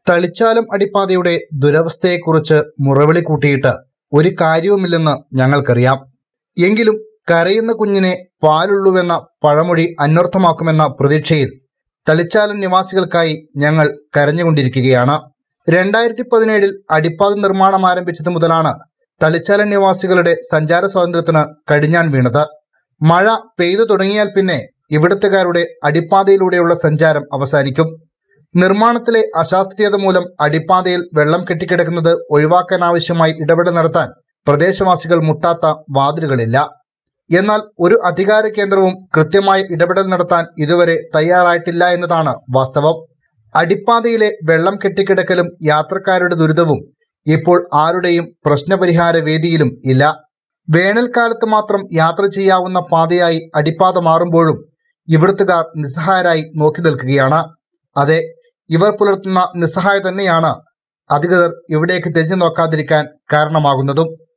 തളിച്ചാലം അടിപ്പാതയുടെ ദുരവസ്ഥയെക്കുറിച്ച് മുറവിളി കൂട്ടിയിട്ട് ഒരു കാര്യവുമില്ലെന്ന് ഞങ്ങൾക്കറിയാം എങ്കിലും കരയുന്ന കുഞ്ഞിനെ പാലുള്ളുവെന്ന പഴമൊഴി അന്വർത്ഥമാക്കുമെന്ന പ്രതീക്ഷയിൽ തളിച്ചാലം നിവാസികൾക്കായി ഞങ്ങൾ കരഞ്ഞുകൊണ്ടിരിക്കുകയാണ് രണ്ടായിരത്തി പതിനേഴിൽ അടിപ്പാത നിർമ്മാണം ആരംഭിച്ചത് മുതലാണ് തളിച്ചാലം നിവാസികളുടെ സഞ്ചാര സ്വാതന്ത്ര്യത്തിന് കടിഞ്ഞാൻ വീണത് മഴ പെയ്തു തുടങ്ങിയാൽ പിന്നെ ഇവിടുത്തുകാരുടെ അടിപ്പാതയിലൂടെയുള്ള സഞ്ചാരം അവസാനിക്കും നിർമ്മാണത്തിലെ അശാസ്ത്രീയത മൂലം അടിപ്പാതയിൽ വെള്ളം കെട്ടിക്കിടക്കുന്നത് ഒഴിവാക്കാനാവശ്യമായി ഇടപെടൽ നടത്താൻ പ്രദേശവാസികൾ മുട്ടാത്ത വാതിലുകളില്ല എന്നാൽ ഒരു അധികാര കേന്ദ്രവും കൃത്യമായ ഇടപെടൽ നടത്താൻ ഇതുവരെ തയ്യാറായിട്ടില്ല എന്നതാണ് വാസ്തവം അടിപ്പാതയിലെ വെള്ളം കെട്ടിക്കിടക്കലും യാത്രക്കാരുടെ ദുരിതവും ഇപ്പോൾ ആരുടെയും പ്രശ്നപരിഹാര വേദിയിലും ഇല്ല വേനൽക്കാലത്ത് മാത്രം യാത്ര ചെയ്യാവുന്ന പാതയായി അടിപ്പാത മാറുമ്പോഴും ഇവിടുത്തുകാർ നിസ്സഹായരായി നോക്കി നിൽക്കുകയാണ് അതെ ഇവർ പുലർത്തുന്ന നിസ്സഹായ തന്നെയാണ് അധികൃതർ ഇവിടേക്ക് തിരിഞ്ഞു നോക്കാതിരിക്കാൻ കാരണമാകുന്നതും